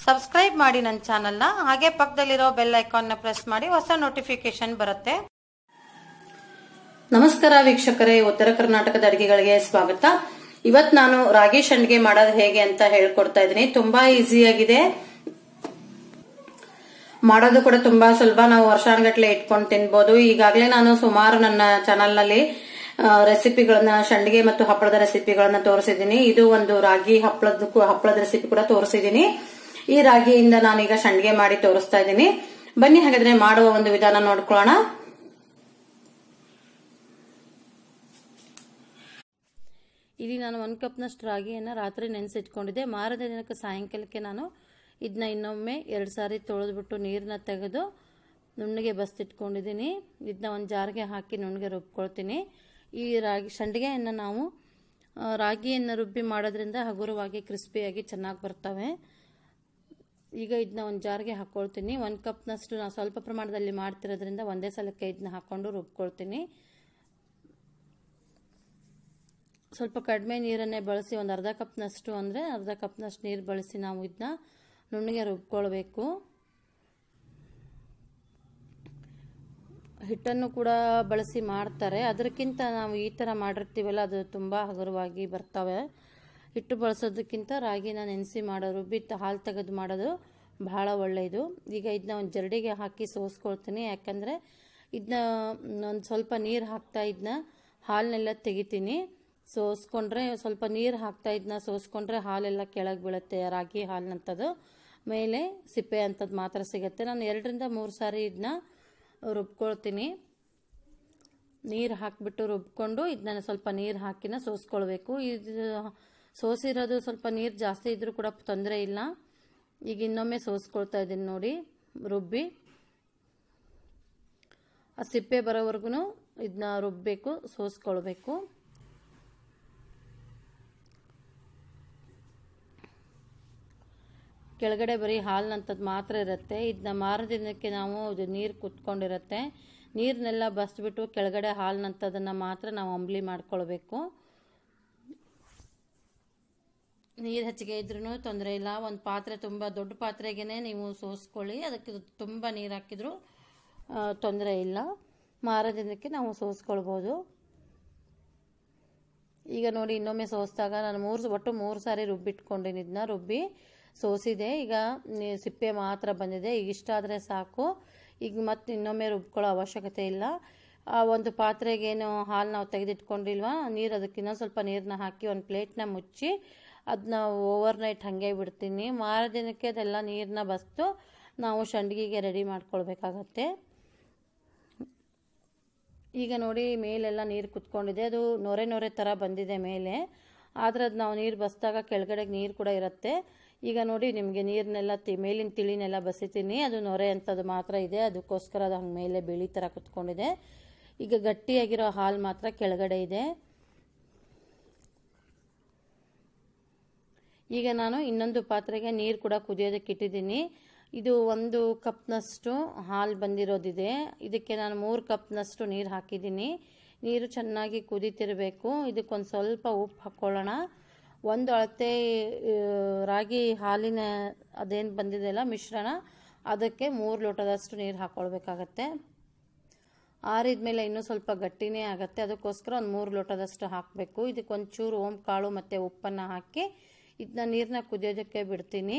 subscribe ಮಾಡಿ ನನ್ನ ಚಾನಲ್ನ ಹಾಗೆ ಪಕ್ಕದಲ್ಲಿರೋ ಬೆಲ್ ಐಕಾನ್ನ ಪ್ರೆಸ್ ಮಾಡಿ ಹೊಸ ನೋಟಿಫಿಕೇಶನ್ ಬರುತ್ತೆ ನಮಸ್ಕಾರ ವೀಕ್ಷಕರೇ ಉತ್ತರ ಕರ್ನಾಟಕದ ಅಡಿಗೆಗಳಿಗೆ ಸ್ವಾಗತ ಇವತ್ ನಾನು ರಾಗಿ ಸಂಡಿಗೆ ಮಾಡೋದು ಹೇಗೆ ಅಂತ ಹೇಳ್ಕೊಡ್ತಾ ಇದ್ದೀನಿ ತುಂಬಾ ಈಸಿಯಾಗಿದೆ ಮಾಡೋದು ಕೂಡ ತುಂಬಾ ಸುಲಭ ನಾವು ವರ್ಷಾನುಗಟ್ಲೆ ಇಟ್ಕೊಂಡು ತಿನ್ಬೋದು ಈಗಾಗಲೇ ನಾನು ಸುಮಾರು ನನ್ನ ಚಾನಲ್ ನಲ್ಲಿ ರೆಸಿಪಿಗಳನ್ನ ಸಂಡಿಗೆ ಮತ್ತು ಹಪ್ಪಳದ ರೆಸಿಪಿಗಳನ್ನ ತೋರಿಸಿದ್ದೀನಿ ಇದು ಒಂದು ರಾಗಿ ಹಪ್ಪಳದ ಹಪ್ಪಳದ ರೆಸಿಪಿ ಕೂಡ ತೋರಿಸಿದ್ದೀನಿ ಈ ರಾಗಿಯಿಂದ ನಾನೀಗ ಸಂಡಿಗೆ ಮಾಡಿ ತೋರಿಸ್ತಾ ಇದ್ದೀನಿ ಬನ್ನಿ ಹಾಗಾದ್ರೆ ಮಾಡುವ ಒಂದು ವಿಧಾನ ನೋಡ್ಕೊಳ್ಳೋಣ ಇಲ್ಲಿ ನಾನು ಒಂದು ಕಪ್ನಷ್ಟು ರಾಗಿಯನ್ನು ರಾತ್ರಿ ನೆನೆಸಿಟ್ಕೊಂಡಿದ್ದೆ ಮಾರನೇ ದಿನಕ್ಕೆ ಸಾಯಂಕಾಲಕ್ಕೆ ನಾನು ಇದನ್ನ ಇನ್ನೊಮ್ಮೆ ಎರಡು ಸಾರಿ ತೊಳೆದ್ಬಿಟ್ಟು ನೀರನ್ನ ತೆಗೆದು ನುಣ್ಣಗೆ ಬಸ್ತಿಟ್ಕೊಂಡಿದ್ದೀನಿ ಇದನ್ನ ಒಂದು ಜಾರಿಗೆ ಹಾಕಿ ನುಣ್ಣಗೆ ರುಬ್ಕೊಳ್ತೀನಿ ಈ ರಾಗಿ ಸಂಡಿಗೆಯನ್ನು ನಾವು ರಾಗಿಯನ್ನು ರುಬ್ಬಿ ಮಾಡೋದ್ರಿಂದ ಹಗುರವಾಗಿ ಕ್ರಿಸ್ಪಿಯಾಗಿ ಚೆನ್ನಾಗಿ ಬರ್ತವೆ ಈಗ ಇದನ್ನ ಒಂದು ಜಾರ್ಗೆ ಹಾಕ್ಕೊಳ್ತೀನಿ ಒಂದು ಕಪ್ನಷ್ಟು ನಾನು ಸ್ವಲ್ಪ ಪ್ರಮಾಣದಲ್ಲಿ ಮಾಡ್ತಿರೋದ್ರಿಂದ ಒಂದೇ ಸಲಕ್ಕೆ ಇದನ್ನ ಹಾಕ್ಕೊಂಡು ರುಬ್ಕೊಳ್ತೀನಿ ಸ್ವಲ್ಪ ಕಡಿಮೆ ನೀರನ್ನೇ ಬಳಸಿ ಒಂದು ಅರ್ಧ ಕಪ್ನಷ್ಟು ಅಂದರೆ ಅರ್ಧ ಕಪ್ನಷ್ಟು ನೀರು ಬಳಸಿ ನಾವು ಇದನ್ನ ನುಣ್ಣಗೆ ರುಬ್ಕೊಳ್ಬೇಕು ಹಿಟ್ಟನ್ನು ಕೂಡ ಬಳಸಿ ಮಾಡ್ತಾರೆ ಅದಕ್ಕಿಂತ ನಾವು ಈ ಥರ ಮಾಡಿರ್ತೀವಲ್ಲ ಅದು ತುಂಬ ಹಗುರವಾಗಿ ಬರ್ತವೆ ಹಿಟ್ಟು ಬಳಸೋದಕ್ಕಿಂತ ರಾಗಿನ ನೆನೆಸಿ ಮಾಡೋದು ರುಬ್ಬಿಟ್ಟು ಹಾಲು ತೆಗೆದು ಮಾಡೋದು ಬಹಳ ಒಳ್ಳೆಯದು ಈಗ ಇದನ್ನ ಒಂದು ಜರಡಿಗೆ ಹಾಕಿ ಸೋಸ್ಕೊಳ್ತೀನಿ ಯಾಕಂದರೆ ಇದನ್ನ ಒಂದು ಸ್ವಲ್ಪ ನೀರು ಹಾಕ್ತಾ ಇದನ್ನ ಹಾಲನ್ನೆಲ್ಲ ತೆಗಿತೀನಿ ಸೋಸ್ಕೊಂಡ್ರೆ ಸ್ವಲ್ಪ ನೀರು ಹಾಕ್ತಾ ಇದನ್ನ ಸೋಸ್ಕೊಂಡ್ರೆ ಹಾಲೆಲ್ಲ ಕೆಳಗೆ ಬೀಳುತ್ತೆ ರಾಗಿ ಹಾಲಿನಂಥದ್ದು ಮೇಲೆ ಸಿಪ್ಪೆ ಅಂಥದ್ದು ಮಾತ್ರ ಸಿಗುತ್ತೆ ನಾನು ಎರಡರಿಂದ ಮೂರು ಸಾರಿ ಇದನ್ನ ರುಬ್ಕೊಳ್ತೀನಿ ನೀರು ಹಾಕಿಬಿಟ್ಟು ರುಬ್ಕೊಂಡು ಇದನ್ನ ಸ್ವಲ್ಪ ನೀರು ಹಾಕಿನ ಸೋಸ್ಕೊಳ್ಬೇಕು ಇದು ಸೋಸಿರೋದು ಸ್ವಲ್ಪ ನೀರು ಜಾಸ್ತಿ ಇದ್ರೂ ಕೂಡ ತೊಂದರೆ ಇಲ್ಲ ಈಗ ಇನ್ನೊಮ್ಮೆ ಸೋಸ್ಕೊಳ್ತಾ ಇದ್ದೀನಿ ನೋಡಿ ರುಬ್ಬಿ ಆ ಸಿಪ್ಪೆ ಬರೋವರೆಗೂ ಇದನ್ನ ರುಬ್ಬಬೇಕು ಸೋಸ್ಕೊಳ್ಬೇಕು ಕೆಳಗಡೆ ಬರೀ ಹಾಲಿನಂಥದ್ದು ಮಾತ್ರ ಇರುತ್ತೆ ಇದನ್ನ ಮಾರದಿನಕ್ಕೆ ನಾವು ಇದು ನೀರು ಕುತ್ಕೊಂಡಿರುತ್ತೆ ನೀರನ್ನೆಲ್ಲ ಬಸ್ಬಿಟ್ಟು ಕೆಳಗಡೆ ಹಾಲಿನಂಥದ್ದನ್ನು ಮಾತ್ರ ನಾವು ಅಂಬ್ಲಿ ಮಾಡ್ಕೊಳ್ಬೇಕು ನೀರು ಹೆಚ್ಚಿಗೆ ಇದ್ರೂ ತೊಂದರೆ ಇಲ್ಲ ಒಂದು ಪಾತ್ರೆ ತುಂಬ ದೊಡ್ಡ ಪಾತ್ರೆಗೆ ನೀವು ಸೋಸ್ಕೊಳ್ಳಿ ಅದಕ್ಕೆ ತುಂಬ ನೀರು ಹಾಕಿದ್ರು ತೊಂದರೆ ಇಲ್ಲ ಮಾರದಿನಕ್ಕೆ ನಾವು ಸೋಸ್ಕೊಳ್ಬೋದು ಈಗ ನೋಡಿ ಇನ್ನೊಮ್ಮೆ ಸೋಸಿದಾಗ ನಾನು ಮೂರು ಒಟ್ಟು ಮೂರು ಸಾರಿ ರುಬ್ಬಿಟ್ಕೊಂಡಿನಿ ಇದನ್ನ ರುಬ್ಬಿ ಸೋಸಿದೆ ಈಗ ಸಿಪ್ಪೆ ಮಾತ್ರ ಬಂದಿದೆ ಈಗ ಇಷ್ಟ ಆದರೆ ಸಾಕು ಈಗ ಮತ್ತೆ ಇನ್ನೊಮ್ಮೆ ರುಬ್ಕೊಳ್ಳೋ ಅವಶ್ಯಕತೆ ಇಲ್ಲ ಆ ಒಂದು ಪಾತ್ರೆಗೇನು ಹಾಲು ನಾವು ತೆಗೆದಿಟ್ಕೊಂಡಿಲ್ವಾ ನೀರು ಅದಕ್ಕೆ ಇನ್ನೊಂದು ಸ್ವಲ್ಪ ನೀರನ್ನ ಹಾಕಿ ಒಂದು ಪ್ಲೇಟ್ನ ಮುಚ್ಚಿ ಅದನ್ನ ಓವರ್ ನೈಟ್ ಹಾಗೆ ಬಿಡ್ತೀನಿ ಮಾರ ದಿನಕ್ಕೆ ಅದೆಲ್ಲ ನೀರನ್ನ ಬಸ್ತು ನಾವು ಸಂಡಿಗೆಗೆ ರೆಡಿ ಮಾಡ್ಕೊಳ್ಬೇಕಾಗತ್ತೆ ಈಗ ನೋಡಿ ಮೇಲೆಲ್ಲ ನೀರು ಕುತ್ಕೊಂಡಿದೆ ಅದು ನೊರೆ ನೊರೆ ಥರ ಬಂದಿದೆ ಮೇಲೆ ಆದರೆ ಅದು ನಾವು ನೀರು ಬಸಿದಾಗ ಕೆಳಗಡೆಗೆ ನೀರು ಕೂಡ ಇರುತ್ತೆ ಈಗ ನೋಡಿ ನಿಮಗೆ ನೀರನ್ನೆಲ್ಲ ತಿ ಮೇಲಿನ ತಿಳಿನೆಲ್ಲ ಬಸಿತೀನಿ ಅದು ನೊರೆ ಅಂಥದ್ದು ಮಾತ್ರ ಇದೆ ಅದಕ್ಕೋಸ್ಕರ ಅದು ಹಂಗೆ ಮೇಲೆ ಬಿಳಿ ಥರ ಕುತ್ಕೊಂಡಿದೆ ಈಗ ಗಟ್ಟಿಯಾಗಿರೋ ಹಾಲು ಮಾತ್ರ ಕೆಳಗಡೆ ಇದೆ ಈಗ ನಾನು ಇನ್ನೊಂದು ಪಾತ್ರೆಗೆ ನೀರು ಕೂಡ ಕುದಿಯೋದಕ್ಕೆ ಇಟ್ಟಿದ್ದೀನಿ ಇದು ಒಂದು ಕಪ್ನಷ್ಟು ಹಾಲು ಬಂದಿರೋದಿದೆ ಇದಕ್ಕೆ ನಾನು ಮೂರು ಕಪ್ನಷ್ಟು ನೀರು ಹಾಕಿದ್ದೀನಿ ನೀರು ಚೆನ್ನಾಗಿ ಕುದೀತಿರಬೇಕು ಇದಕ್ಕೊಂದು ಸ್ವಲ್ಪ ಉಪ್ಪು ಹಾಕ್ಕೊಳ್ಳೋಣ ಒಂದು ಅಳತೆ ರಾಗಿ ಹಾಲಿನ ಅದೇನು ಬಂದಿದೆಯಲ್ಲ ಮಿಶ್ರಣ ಅದಕ್ಕೆ ಮೂರು ಲೋಟದಷ್ಟು ನೀರು ಹಾಕ್ಕೊಳ್ಬೇಕಾಗತ್ತೆ ಆರಿದ್ಮೇಲೆ ಇನ್ನೂ ಸ್ವಲ್ಪ ಗಟ್ಟಿನೇ ಆಗುತ್ತೆ ಅದಕ್ಕೋಸ್ಕರ ಒಂದು ಮೂರು ಲೋಟದಷ್ಟು ಹಾಕಬೇಕು ಇದಕ್ಕೊಂಚೂರು ಓಂ ಕಾಳು ಮತ್ತು ಉಪ್ಪನ್ನು ಹಾಕಿ ಇದನ್ನ ನೀರನ್ನ ಕುದಿಯೋದಕ್ಕೆ ಬಿಡ್ತೀನಿ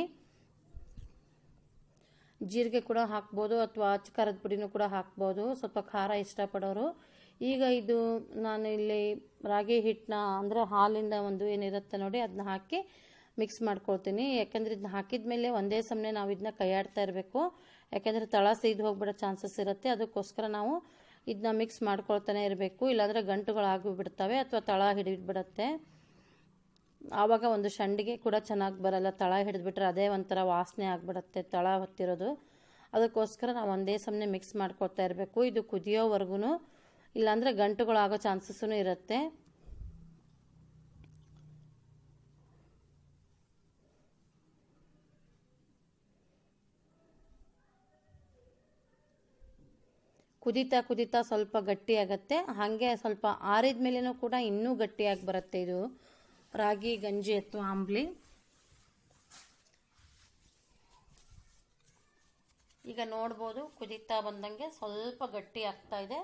ಜೀರಿಗೆ ಕೂಡ ಹಾಕ್ಬೋದು ಅಥವಾ ಅಚ್ಚ ಖಾರದ ಪುಡಿನೂ ಕೂಡ ಹಾಕ್ಬೋದು ಸ್ವಲ್ಪ ಖಾರ ಇಷ್ಟಪಡೋರು ಈಗ ಇದು ನಾನು ಇಲ್ಲಿ ರಾಗಿ ಹಿಟ್ಟನ್ನ ಅಂದರೆ ಹಾಲಿಂದ ಒಂದು ಏನಿರುತ್ತೆ ನೋಡಿ ಅದನ್ನ ಹಾಕಿ ಮಿಕ್ಸ್ ಮಾಡ್ಕೊಳ್ತೀನಿ ಯಾಕಂದರೆ ಇದನ್ನ ಹಾಕಿದ ಮೇಲೆ ಒಂದೇ ಸಮನೆ ನಾವು ಇದನ್ನ ಕೈಯಾಡ್ತಾ ಇರಬೇಕು ಯಾಕಂದರೆ ತಳ ಸೀದು ಹೋಗ್ಬಿಡೋ ಚಾನ್ಸಸ್ ಇರುತ್ತೆ ಅದಕ್ಕೋಸ್ಕರ ನಾವು ಇದನ್ನ ಮಿಕ್ಸ್ ಮಾಡ್ಕೊಳ್ತಾನೆ ಇರಬೇಕು ಇಲ್ಲಾಂದರೆ ಗಂಟುಗಳಾಗಿ ಬಿಡ್ತವೆ ಅಥವಾ ತಳ ಹಿಡಿದ್ಬಿಡುತ್ತೆ ಆವಾಗ ಒಂದು ಸಂಡಿಗೆ ಕೂಡ ಚೆನ್ನಾಗಿ ಬರಲ್ಲ ತಳ ಹಿಡಿದ್ಬಿಟ್ರೆ ಅದೇ ಒಂಥರ ವಾಸನೆ ಆಗಿಬಿಡುತ್ತೆ ತಳ ಹೊತ್ತಿರೋದು ಅದಕ್ಕೋಸ್ಕರ ನಾವು ಒಂದೇ ಸಮನೆ ಮಿಕ್ಸ್ ಮಾಡ್ಕೊಳ್ತಾ ಇರಬೇಕು ಇದು ಕುದಿಯೋವರೆಗೂ ಇಲ್ಲಾಂದರೆ ಗಂಟುಗಳಾಗೋ ಚಾನ್ಸಸ್ಸೂ ಇರುತ್ತೆ ಕುದೀತಾ ಕುದೀತಾ ಸ್ವಲ್ಪ ಗಟ್ಟಿ ಆಗತ್ತೆ ಹಾಗೆ ಸ್ವಲ್ಪ ಆರಿದ ಮೇಲೇನೂ ಕೂಡ ಇನ್ನೂ ಗಟ್ಟಿಯಾಗಿ ಬರುತ್ತೆ ಇದು ರಾಗಿ ಗಂಜಿ ಅಥವಾ ಆಂಬ್ಲಿ ಈಗ ನೋಡ್ಬೋದು ಕುದೀತಾ ಬಂದಂಗೆ ಸ್ವಲ್ಪ ಗಟ್ಟಿ ಆಗ್ತಾ ಇದೆ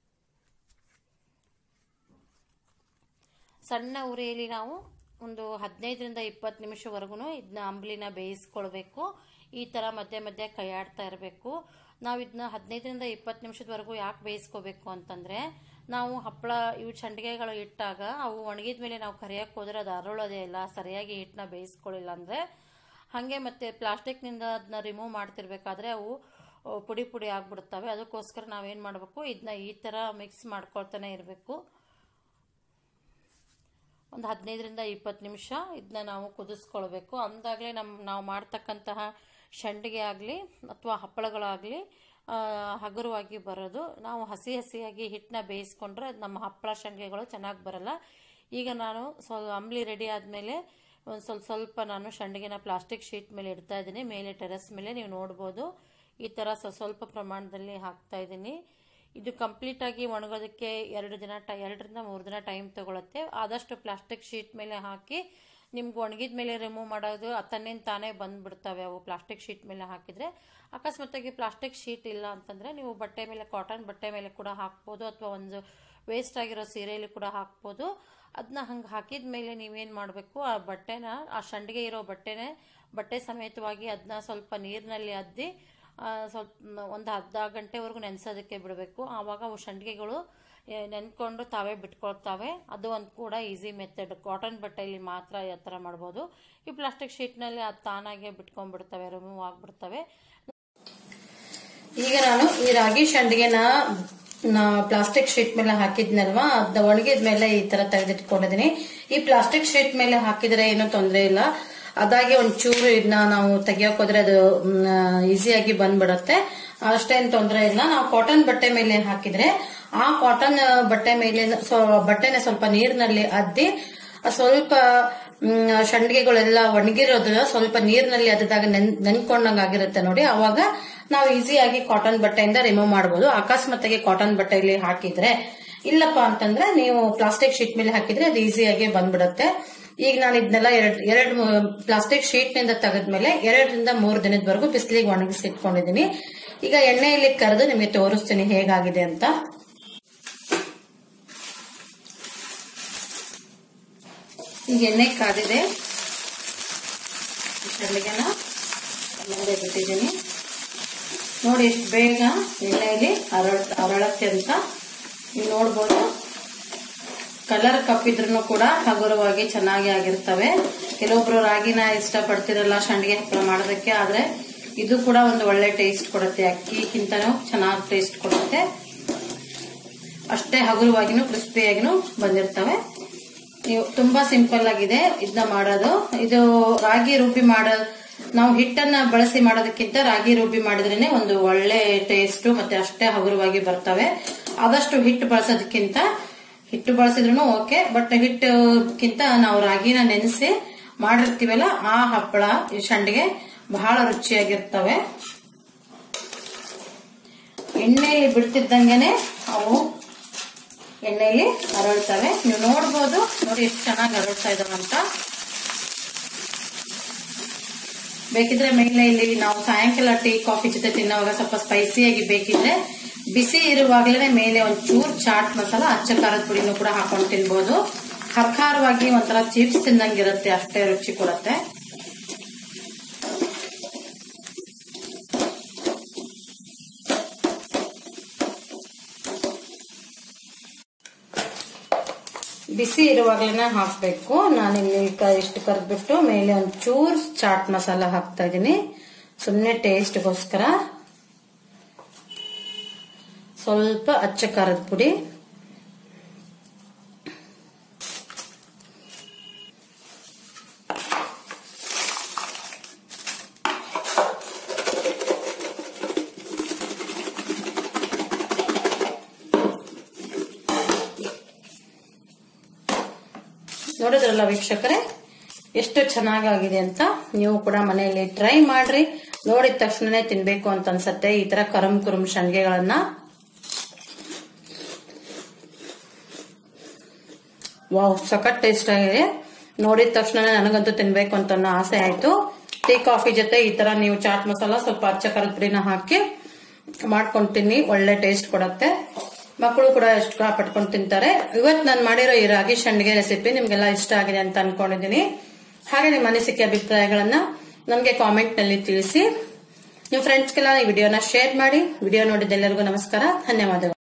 ಸಣ್ಣ ಉರಿಯಲ್ಲಿ ನಾವು ಒಂದು ಹದಿನೈದರಿಂದ ಇಪ್ಪತ್ತು ನಿಮಿಷವರೆಗೂ ಇದನ್ನ ಅಂಬ್ಲಿನ ಬೇಯಿಸ್ಕೊಳ್ಬೇಕು ಈ ಥರ ಮಧ್ಯೆ ಮಧ್ಯೆ ಕೈಯಾಡ್ತಾ ಇರಬೇಕು ನಾವು ಇದನ್ನ ಹದಿನೈದರಿಂದ ಇಪ್ಪತ್ತು ನಿಮಿಷದವರೆಗೂ ಯಾಕೆ ಬೇಯಿಸ್ಕೋಬೇಕು ಅಂತಂದರೆ ನಾವು ಹಪ್ಪಳ ಇವು ಸಂಡಿಗೆಗಳು ಇಟ್ಟಾಗ ಅವು ಒಣಗಿದ ಮೇಲೆ ನಾವು ಕರಿಯಕ್ಕೆ ಹೋದ್ರೆ ಅದು ಅರಳೋದೇ ಇಲ್ಲ ಸರಿಯಾಗಿ ಹಿಟ್ಟನ್ನ ಬೇಯಿಸ್ಕೊಳ್ಳಿಲ್ಲ ಅಂದರೆ ಹಾಗೆ ಮತ್ತು ಪ್ಲಾಸ್ಟಿಕ್ನಿಂದ ಅದನ್ನ ರಿಮೂವ್ ಮಾಡ್ತಿರ್ಬೇಕಾದ್ರೆ ಅವು ಪುಡಿ ಪುಡಿ ಆಗಿಬಿಡ್ತವೆ ಅದಕ್ಕೋಸ್ಕರ ನಾವೇನು ಮಾಡಬೇಕು ಇದನ್ನ ಈ ಥರ ಮಿಕ್ಸ್ ಮಾಡ್ಕೊಳ್ತಾನೆ ಇರಬೇಕು ಒಂದು ಹದಿನೈದರಿಂದ ಇಪ್ಪತ್ತು ನಿಮಿಷ ಇದನ್ನ ನಾವು ಕುದಿಸ್ಕೊಳ್ಬೇಕು ಅಂದಾಗಲೇ ನಮ್ಮ ನಾವು ಮಾಡ್ತಕ್ಕಂತಹ ಸಂಡಿಗೆ ಆಗಲಿ ಅಥವಾ ಹಪ್ಪಳಗಳಾಗಲಿ ಹಗುರವಾಗಿ ಬರೋದು ನಾವು ಹಸಿ ಹಸಿಯಾಗಿ ಹಿಟ್ಟನ್ನ ಬೇಯಿಸ್ಕೊಂಡ್ರೆ ನಮ್ಮ ಹಪ್ಪಳ ಸಂಡಿಗೆಗಳು ಚೆನ್ನಾಗಿ ಬರಲ್ಲ ಈಗ ನಾನು ಸ್ವಲ್ಪ ಅಂಬ್ಲಿ ರೆಡಿ ಆದಮೇಲೆ ಒಂದು ಸ್ವಲ್ಪ ಸ್ವಲ್ಪ ನಾನು ಸಂಡಿಗೆನ ಪ್ಲಾಸ್ಟಿಕ್ ಶೀಟ್ ಮೇಲೆ ಇಡ್ತಾ ಇದ್ದೀನಿ ಮೇಲೆ ಟೆರೆಸ್ ಮೇಲೆ ನೀವು ನೋಡ್ಬೋದು ಈ ಥರ ಸ್ವಲ್ಪ ಪ್ರಮಾಣದಲ್ಲಿ ಹಾಕ್ತಾ ಇದ್ದೀನಿ ಇದು ಕಂಪ್ಲೀಟ್ ಆಗಿ ಒಣಗೋದಕ್ಕೆ ಎರಡು ದಿನ ಟೈ ಎರಡರಿಂದ ಮೂರು ದಿನ ಟೈಮ್ ತಗೊಳುತ್ತೆ ಆದಷ್ಟು ಪ್ಲಾಸ್ಟಿಕ್ ಶೀಟ್ ಮೇಲೆ ಹಾಕಿ ನಿಮ್ಗೆ ಒಣಗಿದ ಮೇಲೆ ರಿಮೂವ್ ಮಾಡೋದು ತನ್ನಿಂದ ತಾನೇ ಬಂದ್ಬಿಡ್ತವೆ ಅವು ಪ್ಲಾಸ್ಟಿಕ್ ಶೀಟ್ ಮೇಲೆ ಹಾಕಿದರೆ ಅಕಸ್ಮಾತಾಗಿ ಪ್ಲಾಸ್ಟಿಕ್ ಶೀಟ್ ಇಲ್ಲ ಅಂತಂದರೆ ನೀವು ಬಟ್ಟೆ ಮೇಲೆ ಕಾಟನ್ ಬಟ್ಟೆ ಮೇಲೆ ಕೂಡ ಹಾಕ್ಬೋದು ಅಥವಾ ಒಂದು ವೇಸ್ಟ್ ಆಗಿರೋ ಸೀರೆಯಲ್ಲಿ ಕೂಡ ಹಾಕ್ಬೋದು ಅದನ್ನ ಹಂಗೆ ಹಾಕಿದ ಮೇಲೆ ನೀವೇನು ಮಾಡಬೇಕು ಆ ಬಟ್ಟೆನ ಆ ಸಂಡಿಗೆ ಇರೋ ಬಟ್ಟೆನೇ ಬಟ್ಟೆ ಸಮೇತವಾಗಿ ಅದನ್ನ ಸ್ವಲ್ಪ ನೀರಿನಲ್ಲಿ ಅದ್ದಿ ಸ್ವಲ್ಪ ಒಂದು ಅರ್ಧ ಗಂಟೆವರೆಗೂ ನೆನೆಸೋದಕ್ಕೆ ಬಿಡಬೇಕು ಆವಾಗ ಅವು ಸಂಡಿಗೆಗಳು ನೆನ್ಕೊಂಡು ತಾವೇ ಬಿಟ್ಕೊಳ್ತಾವೆ ಅದು ಒಂದು ಕೂಡ ಈಸಿ ಮೆಥಡ್ ಕಾಟನ್ ಬಟ್ಟೆಯಲ್ಲಿ ಮಾತ್ರ ಆ ಥರ ಮಾಡ್ಬೋದು ಈ ಪ್ಲಾಸ್ಟಿಕ್ ಶೀಟ್ನಲ್ಲಿ ಅದು ತಾನಾಗೆ ಬಿಟ್ಕೊಂಡ್ಬಿಡ್ತವೆ ರಿಮೂವ್ ಆಗಿಬಿಡ್ತವೆ ಈಗ ನಾನು ಈ ರಾಗಿ ಸಂಡಿಗೆನ ಪ್ಲಾಸ್ಟಿಕ್ ಶೀಟ್ ಮೇಲೆ ಹಾಕಿದ್ನಲ್ವಾ ಅದ ಒಣಗಿದ ಮೇಲೆ ಈ ತರ ತೆಗೆದಿಟ್ಕೊಂಡಿದೀನಿ ಈ ಪ್ಲಾಸ್ಟಿಕ್ ಶೀಟ್ ಮೇಲೆ ಹಾಕಿದ್ರೆ ಏನೂ ತೊಂದರೆ ಇಲ್ಲ ಅದಾಗೆ ಒಂಚೂರು ಇದನ್ನ ನಾವು ತೆಗಿಯೋಕ್ ಹೋದ್ರೆ ಅದು ಈಸಿಯಾಗಿ ಬಂದ್ಬಿಡತ್ತೆ ಅಷ್ಟೇನ್ ತೊಂದರೆ ಇಲ್ಲ ನಾವು ಕಾಟನ್ ಬಟ್ಟೆ ಮೇಲೆ ಹಾಕಿದ್ರೆ ಆ ಕಾಟನ್ ಬಟ್ಟೆ ಮೇಲೆ ಬಟ್ಟೆನ ಸ್ವಲ್ಪ ನೀರಿನಲ್ಲಿ ಅದ್ದಿ ಸ್ವಲ್ಪ ಸಂಡಿಗೆಗಳೆಲ್ಲ ಒಣಗಿರೋದನ್ನ ಸ್ವಲ್ಪ ನೀರಿನಲ್ಲಿ ಅದ್ದಾಗ ನೆನ್ ನೆನ್ಕೊಂಡಂಗ ಆಗಿರುತ್ತೆ ನೋಡಿ ಅವಾಗ ನಾವು ಈಸಿಯಾಗಿ ಕಾಟನ್ ಬಟ್ಟೆಯಿಂದ ರಿಮೂವ್ ಮಾಡಬಹುದು ಅಕಸ್ಮಾತ್ತಾಗಿ ಕಾಟನ್ ಬಟ್ಟೆಯಲ್ಲಿ ಹಾಕಿದ್ರೆ ಇಲ್ಲಪ್ಪ ಅಂತಂದ್ರೆ ನೀವು ಪ್ಲಾಸ್ಟಿಕ್ ಶೀಟ್ ಮೇಲೆ ಹಾಕಿದ್ರೆ ಅದು ಈಸಿಯಾಗಿ ಬಂದ್ಬಿಡುತ್ತೆ ಈಗ ನಾನು ಇದನ್ನೆಲ್ಲ ಎರಡ್ ಎರಡ್ ಪ್ಲಾಸ್ಟಿಕ್ ಶೀಟ್ ನಿಂದ ತೆಗೆದ್ಮೇಲೆ ಎರಡರಿಂದ ಮೂರು ದಿನದವರೆಗೂ ಬಿಸಿಲಿಗೆ ಒಣಗಿಸಿ ಇಟ್ಕೊಂಡಿದೀನಿ ಈಗ ಎಣ್ಣೆಯಲ್ಲಿ ಕರೆದು ನಿಮಗೆ ತೋರಿಸ್ತೀನಿ ಹೇಗಾಗಿದೆ ಅಂತ ಈಗ ಎಣ್ಣೆ ಕಾದಿದೆ ಸಂಡಿಗೆನ ಮುಂದೆ ಬಿಟ್ಟಿದ್ದೀನಿ ನೋಡಿ ಎಷ್ಟು ಬೇಗ ಎಣ್ಣೆಯಲ್ಲಿ ಅರಳ ಅರಳತ್ತೆ ಅಂತ ನೀವು ನೋಡ್ಬೋದು ಕಲರ್ ಕಪ್ಪಿದ್ರೂ ಕೂಡ ಹಗುರವಾಗಿ ಚೆನ್ನಾಗಿ ಆಗಿರ್ತವೆ ಕೆಲವೊಬ್ರು ರಾಗಿನ ಇಷ್ಟಪಡ್ತಿರಲ್ಲ ಸಂಡಿಗೆ ಹಪ್ಪಳ ಮಾಡೋದಕ್ಕೆ ಆದ್ರೆ ಇದು ಕೂಡ ಒಂದು ಒಳ್ಳೆ ಟೇಸ್ಟ್ ಕೊಡುತ್ತೆ ಅಕ್ಕಿಗಿಂತನೂ ಚೆನ್ನಾಗಿ ಟೇಸ್ಟ್ ಕೊಡುತ್ತೆ ಅಷ್ಟೇ ಹಗುರವಾಗಿನೂ ಕ್ರಿಸ್ಪಿಯಾಗಿನೂ ಬಂದಿರ್ತವೆ ನೀವು ತುಂಬಾ ಸಿಂಪಲ್ ಆಗಿದೆ ಇದನ್ನ ಮಾಡೋದು ಇದು ರಾಗಿ ರುಬ್ಬಿ ಮಾಡೋ ನಾವು ಹಿಟ್ಟನ್ನ ಬಳಸಿ ಮಾಡೋದಕ್ಕಿಂತ ರಾಗಿ ರುಬ್ಬಿ ಮಾಡಿದ್ರೇನೆ ಒಂದು ಒಳ್ಳೆ ಟೇಸ್ಟ್ ಮತ್ತೆ ಅಷ್ಟೇ ಹಗುರವಾಗಿ ಬರ್ತವೆ ಆದಷ್ಟು ಹಿಟ್ಟು ಬಳಸೋದಕ್ಕಿಂತ ಹಿಟ್ಟು ಬಳಸಿದ್ರು ಓಕೆ ಬಟ್ ಹಿಟ್ಟಕ್ಕಿಂತ ನಾವು ರಾಗಿನ ನೆನೆಸಿ ಮಾಡಿರ್ತೀವಲ್ಲ ಆ ಹಪ್ಪಳ ಈ ಸಂಡಿಗೆ ಬಹಳ ರುಚಿಯಾಗಿರ್ತವೆ ಎಣ್ಣೆಯಲ್ಲಿ ಬಿಡ್ತಿದ್ದಂಗೆನೆ ಅವು ಎಣ್ಣೆಯಲ್ಲಿ ಅರಳ್ತವೆ ನೀವು ನೋಡ್ಬೋದು ನೋಡಿ ಎಷ್ಟು ಚೆನ್ನಾಗಿ ಅರಳ್ತಾ ಇದಾವೆ ಅಂತ ಬೇಕಿದ್ರೆ ಮೇಲೆ ಇಲ್ಲಿ ನಾವು ಸಾಯಂಕಾಲ ಟೀ ಕಾಫಿ ಜೊತೆ ತಿನ್ನೋವಾಗ ಸ್ವಲ್ಪ ಸ್ಪೈಸಿಯಾಗಿ ಬೇಕಿದ್ರೆ ಬಿಸಿ ಇರುವಾಗಲೇ ಮೇಲೆ ಒಂದು ಚೂರ್ ಚಾಟ್ ಮಸಾಲ ಅಚ್ಚ ಖಾರದ ಪುಡಿನೂ ಕೂಡ ಹಾಕೊಂಡು ತಿನ್ಬೋದು ಖರ್ಖಾರವಾಗಿ ಒಂಥರ ಚಿಪ್ಸ್ ತಿನ್ನಂಗಿರುತ್ತೆ ಅಷ್ಟೇ ರುಚಿ ಕೊಡುತ್ತೆ ಬಿಸಿ ಇರುವಾಗಲೇ ಹಾಕಬೇಕು ನಾನಿಲ್ಲಿ ಇಷ್ಟು ಕರೆದ್ಬಿಟ್ಟು ಮೇಲೆ ಒಂದು ಚೂರ್ ಚಾಟ್ ಮಸಾಲ ಹಾಕ್ತಾ ಇದ್ದೀನಿ ಸುಮ್ಮನೆ ಟೇಸ್ಟ್ಗೋಸ್ಕರ ಸ್ವಲ್ಪ ಅಚ್ಚ ಖಾರದ ಪುಡಿ ನೋಡಿದ್ರಲ್ಲ ವೀಕ್ಷಕರೇ ಎಷ್ಟು ಚೆನ್ನಾಗಾಗಿದೆ ಅಂತ ನೀವು ಕೂಡ ಮನೆಯಲ್ಲಿ ಟ್ರೈ ಮಾಡ್ರಿ ನೋಡಿದ ತಕ್ಷಣನೇ ತಿನ್ಬೇಕು ಅಂತ ಅನ್ಸತ್ತೆ ಈ ತರ ಕರಂ ಕುರುಂ ಸಂಡಿಗೆಗಳನ್ನ ವಾವ್ ಸಖತ್ ಟೇಸ್ಟ್ ಆಗಿದೆ ನೋಡಿದ ತಕ್ಷಣ ನನಗಂತೂ ತಿನ್ಬೇಕು ಅಂತ ಅನ್ನೋ ಆಸೆ ಆಯ್ತು ಟೀ ಕಾಫಿ ಜೊತೆ ಈ ತರ ನೀವು ಚಾಟ್ ಮಸಾಲ ಸ್ವಲ್ಪ ಅಚ್ಚ ಖಾರದ ಪುಡಿನ ಹಾಕಿ ಮಾಡ್ಕೊಂಡು ತಿನ್ನಿ ಒಳ್ಳೆ ಟೇಸ್ಟ್ ಕೊಡುತ್ತೆ ಮಕ್ಕಳು ಕೂಡ ಎಷ್ಟು ಪಟ್ಕೊಂಡು ತಿಂತಾರೆ ಇವತ್ತು ನಾನು ಮಾಡಿರೋ ಈ ರಾಗಿ ಸಂಡಿಗೆ ರೆಸಿಪಿ ನಿಮ್ಗೆಲ್ಲ ಇಷ್ಟ ಆಗಿದೆ ಅಂತ ಅನ್ಕೊಂಡಿದ್ದೀನಿ ಹಾಗೆ ನಿಮ್ಮ ಅನಿಸಿಕೆ ಅಭಿಪ್ರಾಯಗಳನ್ನ ನಮಗೆ ಕಾಮೆಂಟ್ ನಲ್ಲಿ ತಿಳಿಸಿ ನಿಮ್ಮ ಫ್ರೆಂಡ್ಸ್ಗೆಲ್ಲ ಈ ವಿಡಿಯೋನ ಶೇರ್ ಮಾಡಿ ವಿಡಿಯೋ ನೋಡಿದ್ದೆಲ್ಲರಿಗೂ ನಮಸ್ಕಾರ ಧನ್ಯವಾದಗಳು